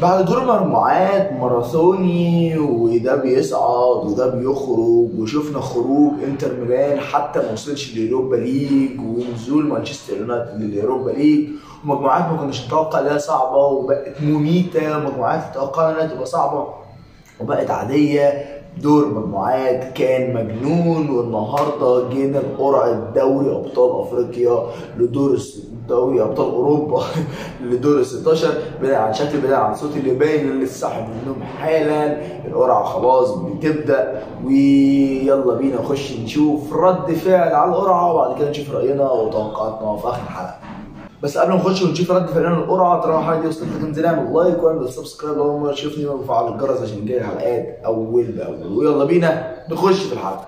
بعد دور مجموعات ماراثوني وده بيصعد وده بيخرج وشفنا خروج انتر ميلان حتى ما وصلش لليوروبا ليج ونزول مانشستر يونايتد لليوروبا ليج ومجموعات ما كناش نتوقع انها صعبه وبقت مميته مجموعات توقعنا انها تبقى صعبه وبقت عاديه دور مجموعات كان مجنون والنهارده جينا لقرعه دوري ابطال افريقيا لدور الس- دوري ابطال اوروبا لدور ال 16 بناء عن شكل بناء عن صوتي اللي باين اللي لسه صاحي من النوم حالا القرعه خلاص بتبدا ويلا بينا نخش نشوف رد فعل على القرعه وبعد كده نشوف راينا وتوقعاتنا في اخر الحلقه بس قبل ما نخش ونشوف رد فعلنا القرعه طالما الحلقه دي وصلت لك انزل اعمل لايك واعمل سبسكرايب لو اول مره تشوفني وفعل الجرس عشان يجيلك حلقات اول باول ويلا بينا نخش في الحلقه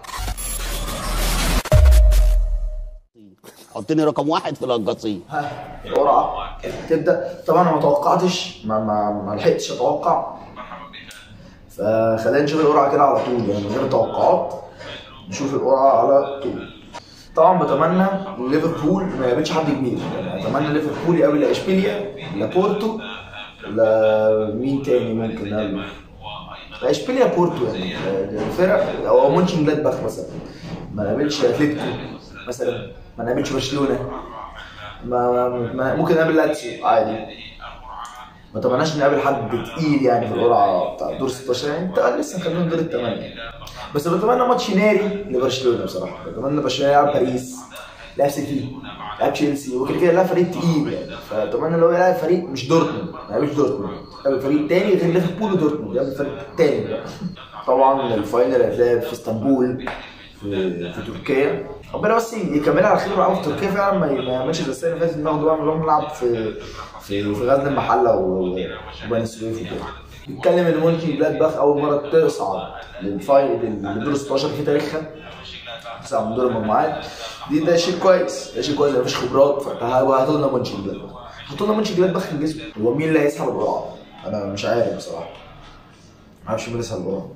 حطني رقم واحد في القصيم ها القرعه تبدا طبعا انا ما توقعتش ما, ما, ما لحقتش اتوقع فخلينا نشوف القرعه كده على طول يعني من غير توقعات نشوف القرعه على طول طبعا بتمنى ليفربول ما يقابلش حد كبير يعني اتمنى ليفربول يقابل لا اشبيليا لا بورتو لا مين تاني ممكن نقابله لا اشبيليا بورتو يعني الفرق او مونشن جلادباخ مثلا ما نقابلش اتلتيكو مثلا ما نقابلش برشلونه ما, ما, ما ممكن نقابل لاتسيو عادي ما اتمناش نقابل حد تقيل يعني في القرعه بتاع دور 16 يعني انت لسه مخليهم دور الثمانيه بس بتمنى ماتش ناري لبرشلونه بصراحه بتمنى برشلونه يلعب باريس لعب سيتي لعب تشيلسي وكده كده لعب فريق تقيل يعني فاتمنى لو يلعب فريق مش دورتموند ما يلعبش دورتموند يلعب فريق تاني غير ليفربول ودورتموند يلعب فريق تاني بقى طبعا الفاينل هيتلعب في اسطنبول في, في تركيا ربنا بس يكملها على خير ويلعبوا في تركيا فعلا ما ما يعملش زي السنه اللي فاتت ناخد بقى نروح نلعب في في في غزل المحله و- وبني سويف وكده بيتكلم ان مونشن جلادباخ اول مره تصعد للفاينل للدور 16 في تاريخها تصعد من دور المجموعات دي ده شيء كويس ده شيء كويس مفيش خبرات فهاتوا لنا مونشن جلادباخ هاتوا لنا مونشن جلادباخ الجسم هو مين اللي هيسحب القرعه؟ انا مش عارف بصراحه ما اعرفش مين اللي هيسحب القرعه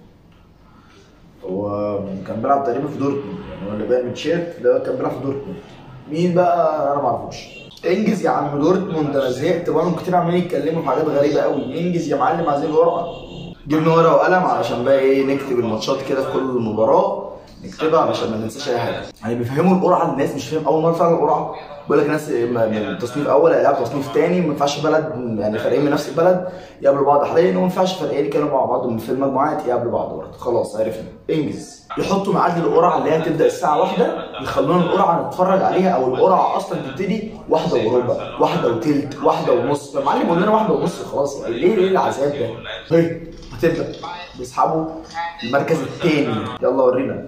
هو كان بيلعب تقريبا في دورتموند يعني هو اللي باين من تيشيرت ده كان بيلعب في دورتموند مين بقى انا ما اعرفوش انجز يا عم دورتموند انا زهقت بقالهم كتير عمالين يتكلموا في حاجات غريبه قوي انجز يا معلم عايزين القرعه جبنا ورقه وقلم علشان بقى ايه نكتب الماتشات كده في كل مباراه نكتبها علشان ما ننساش اي حاجه يعني بيفهموا القرعه للناس مش فاهم اول مره فعلا القرعه بيقول لك ناس م- من تصنيف اول هيلعبوا تصنيف تاني ما ينفعش بلد يعني فريقين من نفس البلد يقابلوا بعض حاليا وما ينفعش فريقين كانوا مع بعض في المجموعات يقابلوا بعض برضه خلاص عرفنا انجز يحطوا ميعاد للقرعه اللي هي تبدا الساعه واحدة يخلونا القرعه نتفرج عليها او القرعه اصلا تبتدي واحدة وربع واحدة وتلت واحدة ونص يا معلم قول لنا واحدة ونص خلاص يعني ليه ليه العذاب ده؟ هي هتبدا بيسحبوا المركز الثاني يلا ورينا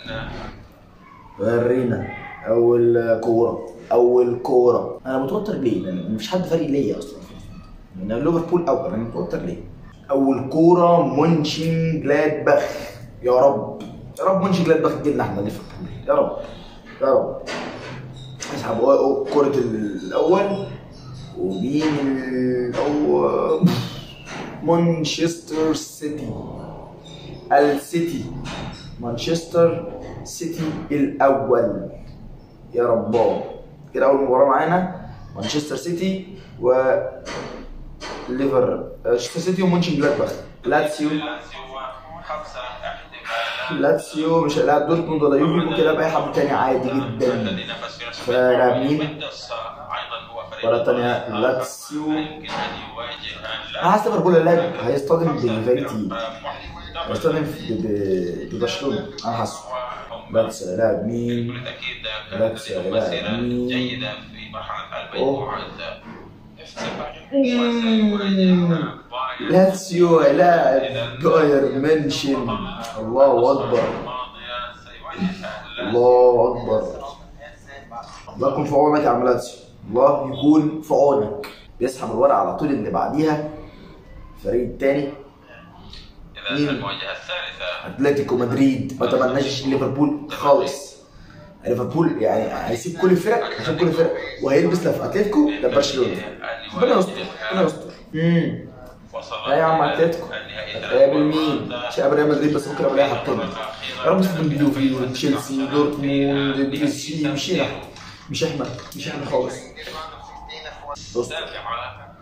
ورينا اول كوره اول كوره انا متوتر ليه؟ لان مفيش حد فارق ليا اصلا انا ليفربول اول انا متوتر ليه؟ اول كوره مونشن جلادباخ يا رب يا رب مونشن جلادباخ تجيلنا احنا ليفربول يا رب يا رب اسحب أو- كرة الاول ومين الاول مانشستر سيتي السيتي مانشستر سيتي الاول يا رباه كده اول مباراه معانا مانشستر سيتي و ليفر مانشستر سيتي ومونشن جلادباخ لاتسيو لاتسيو مش هيلاعب دورتموند ولا يوفي ممكن يلعب اي حد تاني عادي جدا فلاعب مين؟ مرة تانية لاتسيو انا حاسس ليفربول هيلاعب هيصطدم بفيريتي هيصطدم ب- ب- ببرشلونة انا حاسه لاتس هيلاعب مين؟ لاتس هيلاعب مين؟ أوه. لاتسيو هيلاعب بايرن منشن الله اكبر الله اكبر الله يكون في عونك يا عم لاتسيو الله يكون في عونك بيسحب الورقه على طول اللي بعديها الفريق الثاني إذا المواجهة الثالثة اتلتيكو مدريد ما تمناش ليفربول خالص ليفربول يعني هيسيب كل الفرق هيسيب كل الفرق وهيلبس لا في اتلتيكو لا في برشلونه ربنا يستر ربنا يستر امم وصل لا يا عم اتلتيكو هتقابل مين؟ مش هقابل ريال مدريد بس ممكن اقابل اي حد تاني يا رب تفضل باليوفي تشيلسي دورتموند بي اس جي مش هنا مش احنا مش احنا خالص بص السابعة في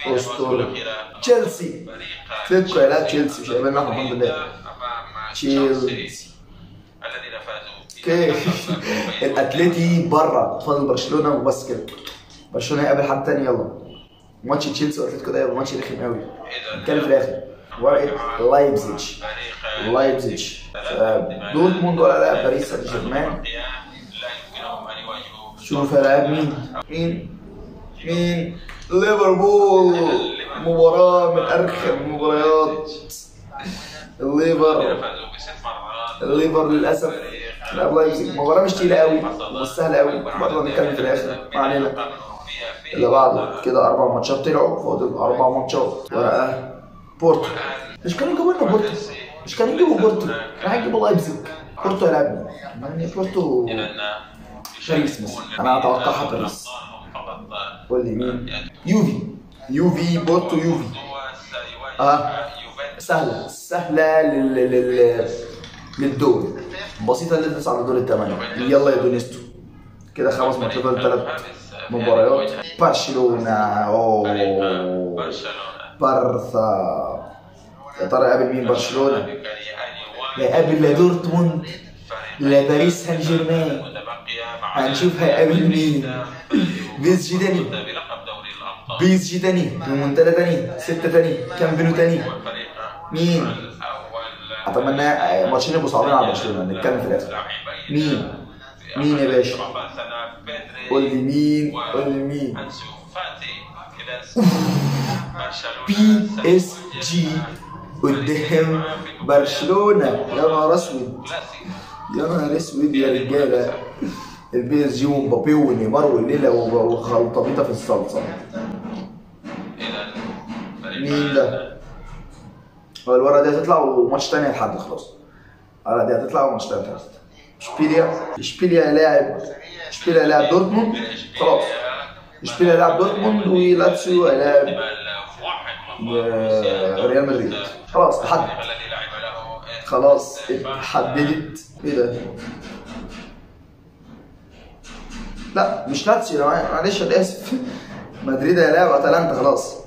اسطوره تشيلسي اتلتيكو هيلاعب تشيلسي مش هيبان لنا الحمد لله امام تشيلسي الذين فازوا اوكي الاتليتي بره فاضل برشلونه وبس كده برشلونه هيقابل حد تاني يلا ماتش تشيلسي واتلتيكو ده هيبقى ماتش رخم قوي نتكلم في الاخر ورقه لايبزيج لايبزيج دورتموند ولا لا باريس سان جيرمان لا يمكنهم ان يواجهوا شوف هيلاعب مين مين مين ليفربول مباراة من أرخم المباريات الليفر فازوا بست مرات الليفر للأسف لا لايبزيج مباراة مش تقيلة قوي مش سهلة قوي برضه هنتكلم في الآخر ما علينا اللي بعده كده أربع ماتشات طلعوا فاضل أربع ماتشات ورقة بورتو مش كانوا يجيبوا لنا بورتو مش كانوا يجيبوا بورتو كانوا هيجيبوا لايبزيج بورتو هيلعبنا يعني بورتو باريس مثلا أنا أتوقعها باريس قول لي مين يوفي يوفي بورتو يوفي اه سهلة سهلة لل لل للدور بسيطة اللي تصعد لدور الثمانية يلا يا دونيستو كده خمس ماتشات ولا ثلاث مباريات برشلونة اوه برشلونه بارسا يا ترى يقابل مين برشلونة لا يقابل لا دورتموند لا باريس سان جيرمان هنشوف هيقابل مين بيس جي تاني بلقب دوري الابطال بيس جي تاني ريمونتادا تاني ستة تاني كامبينو تاني الفريق مين الاول اتمنى ماتشين يبقوا صعبين على برشلونة نتكلم في الاخر مين مين يا باشا قول لي مين قول لي مين انسو فاتي كده بي اس جي قدام برشلونة يا نهار اسود يا نهار اسود يا رجالة البي اس جي ومبابي ونيمار والليلة وخلطبيطة في الصلصة مين ده؟ هو الورقة دي هتطلع وماتش تاني هيتحدد خلاص الورقة دي هتطلع وماتش تاني هيتحدد اشبيليا اشبيليا هيلاعب اشبيليا هيلاعب دورتموند خلاص اشبيليا هيلاعب دورتموند ولاتسيو هيلاعب آه، ريال مدريد خلاص تحدد الذي لعب له خلاص اتحددت ايه ده؟ لا مش لاتسيو أنا معلش انا اسف مدريد هيلاعب اتلانتا خلاص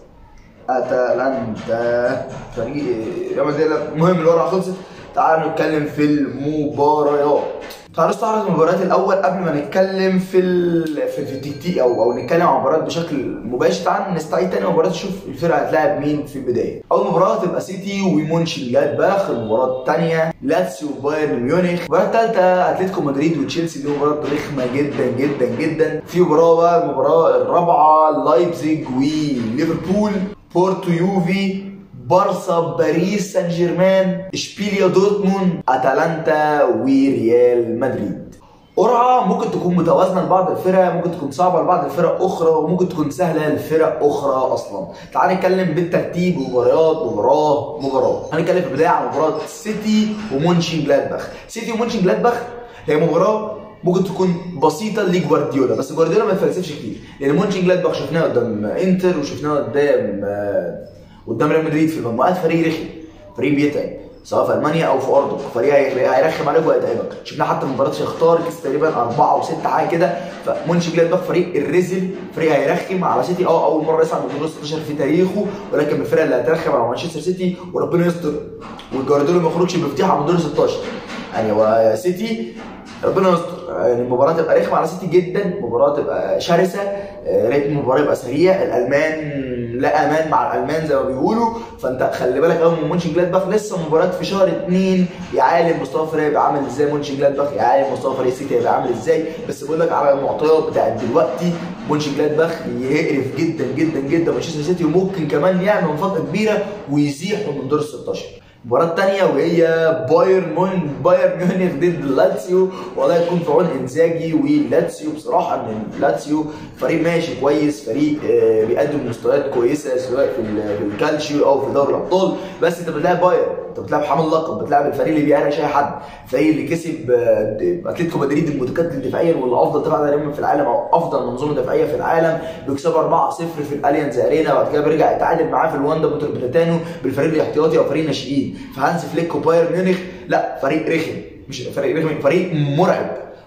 اتلانتا فريق ريال مدريد هيلاعب- المهم الورقه خلصت تعالوا نتكلم في المباريات تعالوا نستعرض المباريات الاول قبل ما نتكلم في ال... في في التكتيك او او نتكلم عن المباريات بشكل مباشر تعالوا نستعيد تاني مباريات نشوف الفرقه هتلاعب مين في البدايه اول مباراه هتبقى سيتي ومونشن جلادباخ المباراه الثانيه لاتسيو وبايرن ميونخ المباراه الثالثه اتلتيكو مدريد وتشيلسي دي مباراه رخمه جدا جدا جدا في مباراه بقى المباراه الرابعه لايبزيج وليفربول بورتو يوفي بارسا باريس سان جيرمان اشبيليا دورتموند اتلانتا وريال مدريد قرعه ممكن تكون متوازنه لبعض الفرق ممكن تكون صعبه لبعض الفرق اخرى وممكن تكون سهله لفرق اخرى اصلا تعال نتكلم بالترتيب مباريات مباراه مباراه هنتكلم في البدايه عن مباراه سيتي ومونشن جلادباخ سيتي ومونشن جلادباخ هي مباراه ممكن تكون بسيطه لجوارديولا بس جوارديولا ما يتفلسفش كتير لان مونشن جلادباخ شفناه قدام انتر وشفناه قدام آه، قدام ريال مدريد في المجموعات فريق رخم فريق بيتعب سواء في المانيا او في ارضه فريق هي- هيرخم عليك وهيتعبك شفنا حتى في مباراه شختار كاس تقريبا اربعه وسته حاجه كده فمونشن جلادباخ فريق الرزل فريق هيرخم على سيتي اه اول مره يصعد من دور 16 في تاريخه ولكن من الفرق اللي هترخم على مانشستر سيتي وربنا يستر وجوارديولا ما يخرجش بفتيحه من دور 16 يعني هو سيتي ربنا يستر يعني المباراه تبقى رخمه على سيتي جدا مباراه تبقى شرسه آه، ريتم المباراه يبقى سريع الالمان لا امان مع الالمان زي ما بيقولوا فانت خلي بالك قوي من مونشن جلادباخ لسه مباراه في شهر اثنين يا عالم مستوى الفريق هيبقى عامل ازاي مونشن جلادباخ يا عالم مستوى فريق سيتي هيبقى عامل ازاي بس بقول لك على المعطيات بتاعت دلوقتي مونشن جلادباخ يقرف جدا جدا جدا مانشستر سيتي وممكن كمان يعمل مفاجاه كبيره ويزيحه من دور ال 16 المباراة الثانية وهي بايرن مون بايرن ميونخ ضد لاتسيو والله يكون في عون انزاجي ولاتسيو بصراحة ان لاتسيو فريق ماشي كويس فريق آه، بيقدم مستويات كويسة سواء في ال- في الكالتشيو او في دوري الابطال بس انت بتلعب بايرن انت بتلعب حامل لقب بتلعب الفريق اللي بيقرش اي حد الفريق اللي كسب آه، اتلتيكو مدريد المتكتل دفاعيا واللي افضل دفاع دايما في العالم او افضل منظومه دفاعيه في العالم بيكسبوا 4-0 في الاليانز ارينا وبعد كده بيرجع يتعادل معاه في الواندا متروبوليتانو بالفريق الاحتياطي او فريق ناشئين فهانز فليك وبايرن ميونخ لا فريق رخم مش فريق رخم فريق مرعب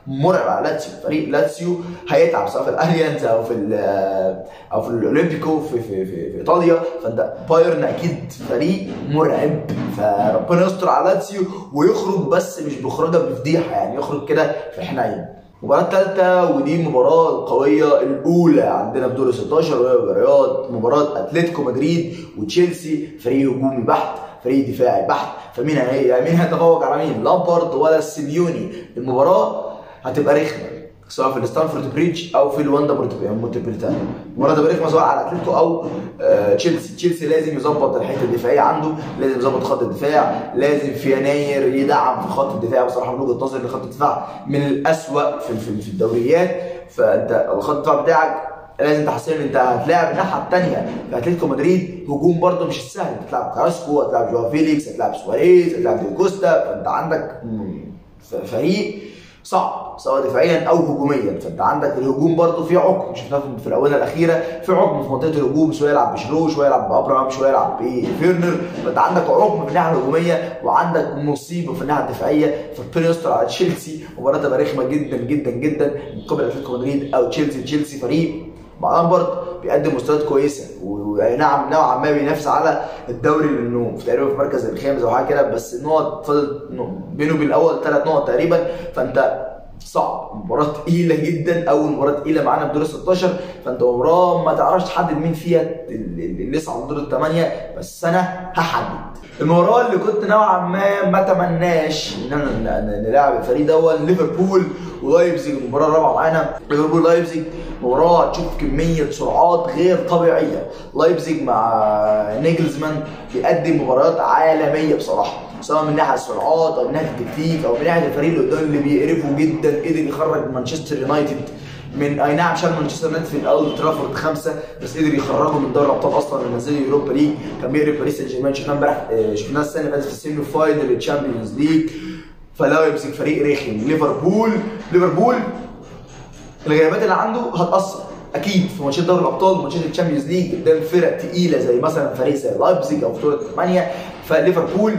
مرعب على لاتسيو فريق لاتسيو هيتعب سواء في الاليانز او في ال- او في الاولمبيكو في في في, في ايطاليا فانت بايرن اكيد فريق مرعب فربنا يستر على لاتسيو ويخرج بس مش بخرجه بفضيحه يعني يخرج كده في حنين المباراة الثالثة ودي المباراة القوية الأولى عندنا في دور ال 16 وهي مباريات مباراة أتلتيكو مدريد وتشيلسي فريق هجومي بحت فريق دفاعي بحت فمين هي مين هيتفوق على مين؟ لامبارد ولا السيميوني المباراة هتبقى رخمة سواء في الستانفورد بريدج او في الواندا مونتبريتانو المباراه تبقى رخمه سواء على اتلتيكو او آه، تشيلسي تشيلسي لازم يظبط الحته الدفاعيه عنده لازم يظبط خط الدفاع لازم في يناير يدعم في خط الدفاع بصراحه من وجهه نظري ان خط الدفاع من الاسوأ في في, في الدوريات فانت الخط الدفاع بتاعك لازم تحسن انت هتلاعب الناحيه الثانيه في اتلتيكو مدريد هجوم برده مش السهل هتلاعب كاراسكو هتلاعب جواو فيليكس هتلاعب سواريز هتلاعب دي كوستا فانت عندك مم، ف- فريق صعب سواء دفاعيا او هجوميا فانت عندك الهجوم برضه في عقم شفناه في- في الاونه الاخيره في عقم في منطقه الهجوم شويه يلعب بشرو شويه يلعب بابراهام شويه يلعب بفيرنر فانت عندك عقم في الناحيه الهجوميه وعندك مصيبه في الناحيه الدفاعيه فربنا يستر على تشيلسي مباراه تبقى رخمه جدا جدا جدا من قبل اتلتيكو مدريد او تشيلسي تشيلسي فريق مع لامبرد بيقدم مستويات كويسه واي نعم نوعا ما بينافس على الدوري لانه في تقريبا في المركز الخامس او حاجه كده بس النقط فضل بينه وبين الاول ثلاث نقط تقريبا فانت صعب مباراة تقيلة جدا أول مباراة تقيلة معانا في دور ال 16 فأنت مباراة ما تعرفش تحدد مين فيها اللي اللي يصعد دور الثمانية بس أنا هحدد المباراة اللي كنت نوعا ما ما اتمناش ان انا ن- ن- نلعب الفريق دوت ليفربول ولايبزيج المباراة الرابعة معانا ليفربول لايبزيج مباراة هتشوف كمية سرعات غير طبيعية لايبزيج مع نيجلزمان بيقدم مباريات عالمية بصراحة سواء من ناحية السرعات او من ناحية التكتيك او من ناحية الفريق اللي قدام اللي بيقرفه جدا قدر يخرج مانشستر يونايتد من اي نعم شال مانشستر يونايتد في الاول ترافورد خمسه بس قدر يخرجه من دوري الابطال اصلا ونزله يوروبا ليج كان بيقرب باريس سان جيرمان شفناه امبارح آه، شفناه السنه اللي فاتت في السيمي فاينل الشامبيونز ليج فلايبزيج فريق رخم ليفربول ليفربول الغيابات اللي عنده هتاثر اكيد في ماتشات دوري الابطال وماتشات الشامبيونز ليج قدام فرق تقيله زي مثلا فريق زي لايبزيج او بطوله المانيا فليفربول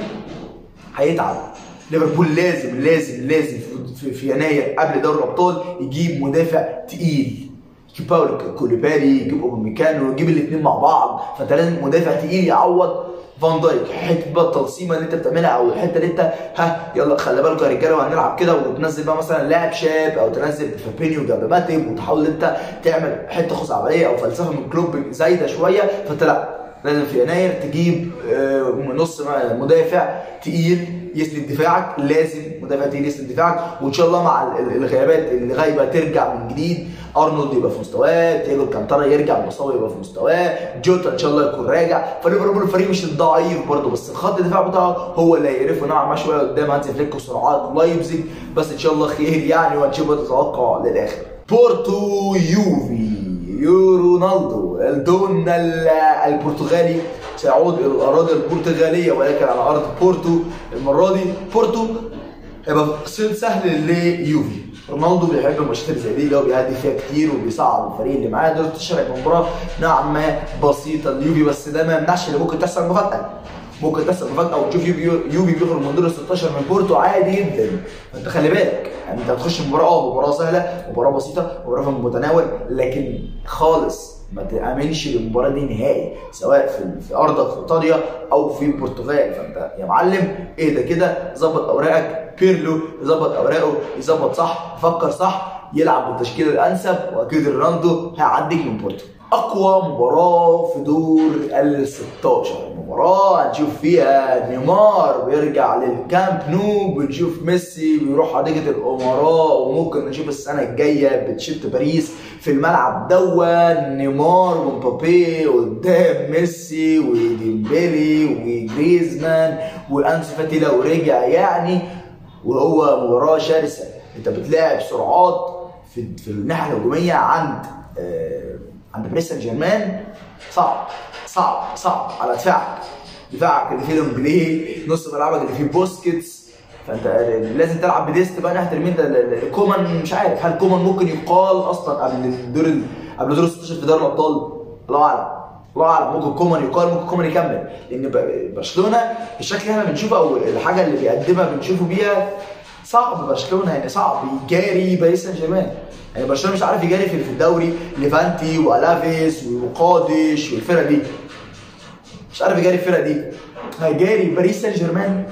هيتعب ليفربول لازم لازم لازم في- في, في يناير قبل دوري الابطال يجيب مدافع تقيل يجيب باولو كوليبالي يجيب اوباميكانو يجيب الاثنين مع بعض فانت لازم مدافع تقيل يعوض فان دايك حته بقى التلصيمه اللي انت بتعملها او الحته اللي انت ها يلا خلي بالكم يا رجاله وهنلعب كده وتنزل بقى مثلا لاعب شاب او تنزل فابينيو جنب ماتب وتحاول انت تعمل حته خزعبليه او فلسفه من كلوب زايده شويه فانت لا لازم في يناير تجيب آه، نص مدافع تقيل يسند دفاعك لازم مدافع تقيل يسند دفاعك وان شاء الله مع ال- ال- الغيابات اللي غايبه ترجع من جديد ارنولد يبقى في مستواه تياجو الكانتارا يرجع من الاصابه يبقى في مستواه جوتا ان شاء الله يكون راجع فليفربول الفريق مش الضعيف برضه بس الخط الدفاع بتاعه هو اللي هيقرفه نوعا ما شويه قدام هانز فليك وسرعات لايبزيج بس ان شاء الله خير يعني وهنشوف تتوقع للاخر بورتو يوفي يو رونالدو الدون ال- البرتغالي سيعود الى الاراضي البرتغاليه ولكن على ارض بورتو المره دي بورتو هيبقى صيد سهل ليوفي رونالدو بيحب الماتشات اللي زي دي اللي هو بيهدي فيها كتير وبيصعد الفريق اللي معاه دول تشرح مباراه نوعا ما بسيطه ليوفي بس ده ما يمنعش ان ممكن تحصل مفاجاه ممكن تحصل مفاجاه وتشوف يوفي يوفي بيخرج من دور ال 16 من بورتو عادي جدا فانت خلي بالك يعني انت هتخش المباراه اه مباراه سهله مباراه بسيطه مباراه في المتناول لكن خالص ما تامنش للمباراه دي نهائي سواء في في ارضك في ايطاليا او في البرتغال فانت يا معلم اهدى كده ظبط اوراقك بيرلو يظبط اوراقه يظبط صح يفكر صح يلعب بالتشكيله الانسب واكيد رونالدو هيعديك من بورتو اقوى مباراه في دور ال 16 مباراه هنشوف فيها نيمار بيرجع للكامب نو بنشوف ميسي بيروح حديقه الامراء وممكن نشوف السنه الجايه بتشيرت باريس في الملعب دون نيمار ومبابي قدام ميسي وديمبلي وجريزمان وانسو فاتي لو رجع يعني وهو مباراه شرسه انت بتلاعب سرعات في في الناحيه الهجوميه عند آه، عند باريس سان جيرمان صعب صعب صعب على دفاعك دفاعك اللي فيه ديمبلي نص ملعبك اللي فيه بوسكيتس فانت لازم تلعب بديست بقى ناحيه اليمين ده ال- ال- كومان مش عارف هل كومان ممكن يقال اصلا قبل الدور ال- قبل دور ال 16 في دوري الابطال الله اعلم الله اعلم ممكن كومان يقال ممكن كومان يكمل لان ب- برشلونه الشكل اللي احنا بنشوفه او الحاجه اللي بيقدمها بنشوفه بيها صعب برشلونه يعني صعب يجاري باريس سان جيرمان يعني برشلونه مش عارف يجاري في في الدوري ليفانتي والافيس وقادش والفرق دي مش عارف يجاري الفرق دي هيجاري باريس سان جيرمان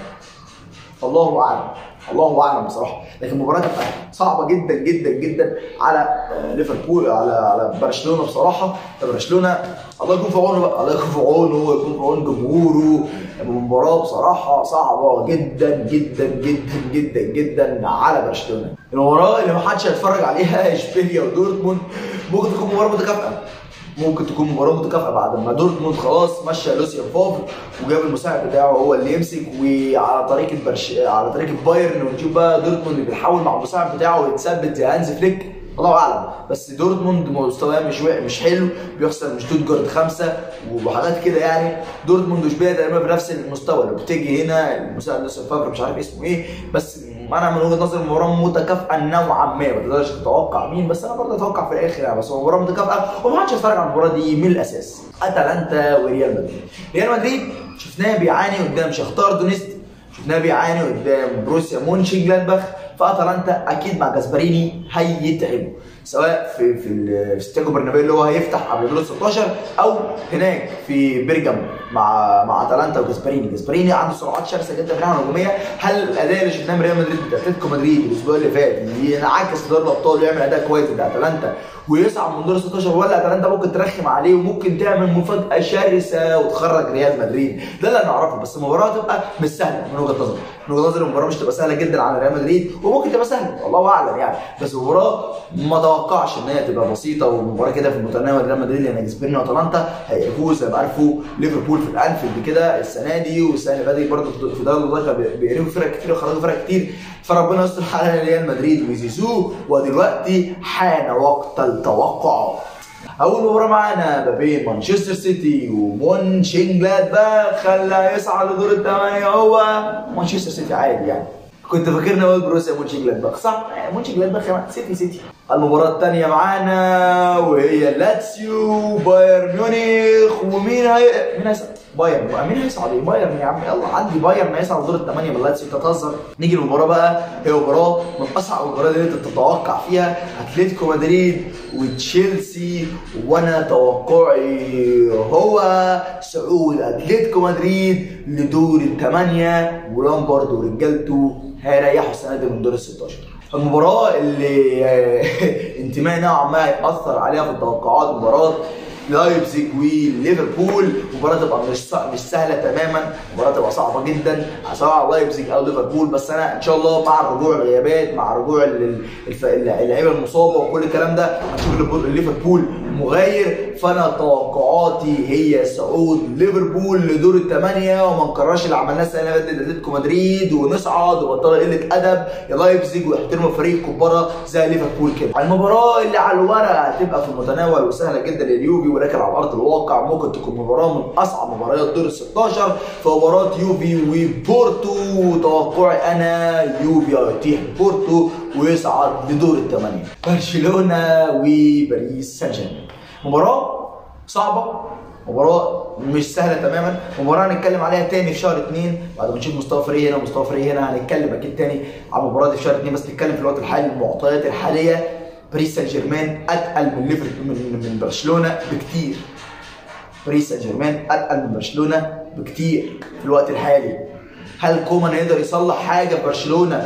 الله اعلم الله اعلم بصراحه لكن المباراه كانت صعبه جدا جدا جدا على آه، ليفربول على على برشلونه بصراحه برشلونه الله يكون في عونه بقى الله يكون في عونه ويكون في عون جمهوره المباراه بصراحه صعبه جدا جدا جدا جدا جدا على برشلونه المباراه اللي ما حدش هيتفرج عليها اشبيليا ودورتموند ممكن تكون مباراه متكافئه ممكن تكون مباراه متكافئه بعد ما دورتموند خلاص مشى لوسيان فافر وجاب المساعد بتاعه هو اللي يمسك وعلى طريق البرش على طريق البايرن ونشوف بقى دورتموند بيحاول مع المساعد بتاعه يتثبت زي هانز فليك الله اعلم بس دورتموند مستواه مش وق- مش حلو بيخسر من شتوتجارت خمسه وحاجات كده يعني دورتموند واشبيليا تقريبا بنفس المستوى لو بتيجي هنا المساعد لوسيان فافر مش عارف اسمه ايه بس انا من وجهه نظري المباراه متكافئه نوعا ما ما تقدرش تتوقع مين بس انا برضه اتوقع في الاخر يعني بس هو مباراه متكافئه وما حدش يتفرج على المباراه دي من الاساس اتلانتا وريال مدريد ريال مدريد شفناه بيعاني قدام شختار دونيست شفناه بيعاني قدام بروسيا مونشن جلادباخ فاتلانتا اكيد مع جاسبريني هيتعبوا سواء في في ال- في ستياجو برنابيو اللي هو هيفتح قبل دور 16 او هناك في بيرجام مع مع اتلانتا وجاسبريني جاسبريني عنده سرعات شرسه جدا في الناحيه الهجوميه هل الاداء اللي شفناه من ريال مدريد ضد اتلتيكو مدريد الاسبوع اللي فات ينعكس في دوري الابطال ويعمل اداء كويس ضد اتلانتا ويصعد من دور 16 ولا اتلانتا ممكن ترخم عليه وممكن تعمل مفاجاه شرسه وتخرج ريال مدريد ده اللي نعرفه بس المباراه تبقى مش سهله من وجهه نظري من وجهه نظري المباراه مش تبقى سهله جدا على ريال مدريد وممكن تبقى سهله الله اعلم يعني بس المباراه ما توقعش ان هي تبقى بسيطه ومباراه كده في المتناول ريال مدريد لان جاسبريني واتلانتا هيفوز زي ما عرفوا ليفربول في الانفيلد كده السنه دي والسنه اللي فاتت برضه في دوري الابطال كانوا بيقربوا فرق كتير وخرجوا فرق كتير فربنا يستر على ريال مدريد وزيزو ودلوقتي حان وقت التوقعات اول مباراه معانا ما بين مانشستر سيتي ومونشن جلادباخ خلى يصعد لدور الثمانيه هو مانشستر سيتي عادي يعني كنت فاكرني اقول بروسيا مونشن جلادباخ صح مونشن جلادباخ يا سيتي سيتي المباراة الثانية معانا وهي لاتسيو بايرن ميونخ ومين هي مين هيصعد؟ بايرن مين هيصعد ايه؟ بايرن يا عم يلا عندي بايرن هيصعد دور الثمانية من لاتسيو انت بتهزر نيجي للمباراة بقى هي مباراة من اصعب المباريات اللي انت تتوقع فيها اتلتيكو مدريد وتشيلسي وانا توقعي هو صعود اتلتيكو مدريد لدور الثمانية ولامبرد ورجالته هيريحوا السنة دي من دور ال 16 المباراة اللي انتماء نوعا ما هيأثر عليها في التوقعات مباراة لايبزيج وليفربول مباراة تبقى مش مش سهلة تماما مباراة تبقى صعبة جدا سواء لايبزيج او ليفربول بس انا ان شاء الله مع الرجوع الغيابات مع رجوع ال- الف- اللعيبة المصابة وكل الكلام ده هنشوف ليفربول مغاير فانا توقعاتي هي صعود ليفربول لدور الثمانية وما نكررش اللي عملناه السنة اللي فاتت اتلتيكو مدريد ونصعد وبطل قلة ادب يا لايبزيج ويحترموا فريق كبارة زي ليفربول كده المباراة اللي على الورق هتبقى في المتناول وسهلة جدا لليوفي ولكن على ارض الواقع ممكن تكون مباراة من اصعب مباريات دور ال 16 في مباراة يوفي وبورتو توقعي انا يوفي هيطيح بورتو ويصعد لدور الثمانية برشلونة وباريس سان جيرمان مباراة صعبة مباراة مش سهلة تماما مباراة هنتكلم عليها تاني في شهر اتنين بعد ما نشوف مصطفى فريق هنا ومصطفى فريق هنا هنتكلم اكيد تاني على المباراة دي في شهر اتنين بس نتكلم في الوقت الحالي المعطيات الحالية باريس سان جيرمان اتقل من ليفربول من, من برشلونة بكتير باريس سان جيرمان اتقل من برشلونة بكتير في الوقت الحالي هل كومان يقدر يصلح حاجة في برشلونة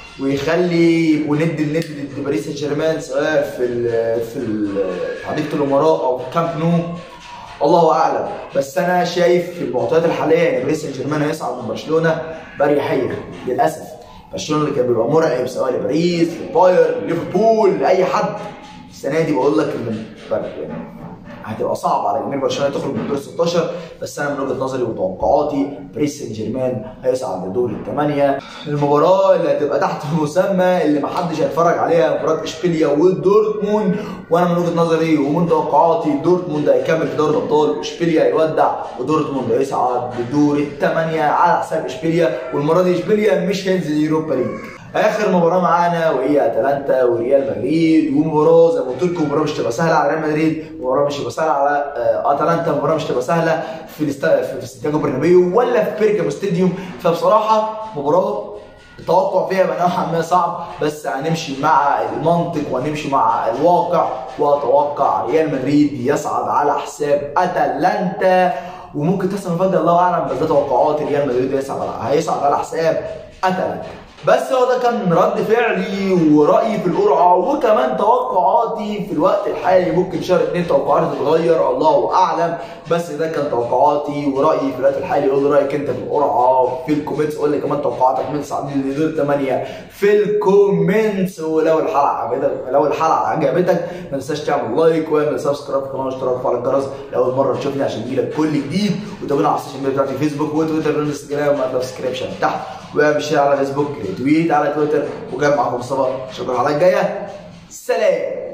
ويخلي وند الند لباريس سان جيرمان سواء في ال في ال- حديقه الامراء او في كامب نو الله اعلم بس انا شايف في المعطيات الحاليه ان باريس سان جيرمان هيصعد من برشلونه باريحيه للاسف برشلونه اللي كان بيبقى مرعب سواء لباريس لبايرن ليفربول لاي حد السنه دي بقول لك ان يعني هتبقى صعب على جماهير برشلونه تخرج من دور 16 بس انا من وجهه نظري وتوقعاتي باريس سان جيرمان هيصعد لدور الثمانيه المباراه اللي هتبقى تحت المسمى اللي محدش هيتفرج عليها مباراه اشبيليا ودورتموند وانا من وجهه نظري ومن توقعاتي دورتموند هيكمل في دوري الابطال واشبيليا هيودع ودورتموند هيصعد لدور الثمانيه على حساب اشبيليا والمره دي اشبيليا مش هينزل يوروبا ليج اخر مباراه معانا وهي اتلانتا وريال مدريد ومباراه زي ما قلت لكم مباراه مش تبقى سهله على ريال مدريد مباراه مش تبقى سهله على آه، اتلانتا مباراه مش تبقى سهله في الاست... في سانتياغو برنابيو ولا في بيرجامو ستاديوم فبصراحه مباراه التوقع فيها بقى نوعا ما صعب بس هنمشي مع المنطق وهنمشي مع الواقع واتوقع ريال مدريد يصعد على حساب اتلانتا وممكن تحصل مفاجاه الله اعلم بس ده توقعات ريال مدريد هيصعد على هيصعد على حساب اتلانتا بس هو ده كان رد فعلي ورأيي في القرعة وكمان توقعاتي في الوقت الحالي ممكن شهر اتنين توقعاتي تتغير الله أعلم بس ده كان توقعاتي ورأيي في الوقت الحالي قول لي رأيك أنت في القرعة في الكومنتس قول لي كمان توقعاتك من صعدين لدور 8 في الكومنتس ولو الحلقة عجبتك لو الحلقة عجبتك ما تنساش تعمل لايك واعمل سبسكرايب في القناة واشتراك وفعل الجرس لأول مرة تشوفني عشان يجيلك كل جديد وتابعنا على السوشيال ميديا بتاعتي فيسبوك وتويتر وانستجرام وهتلاقي في الديسكربشن تحت واعمل شير على فيسبوك ريتويت على تويتر وجاي معاكم مصطفى اشوفكم الحلقه الجايه سلام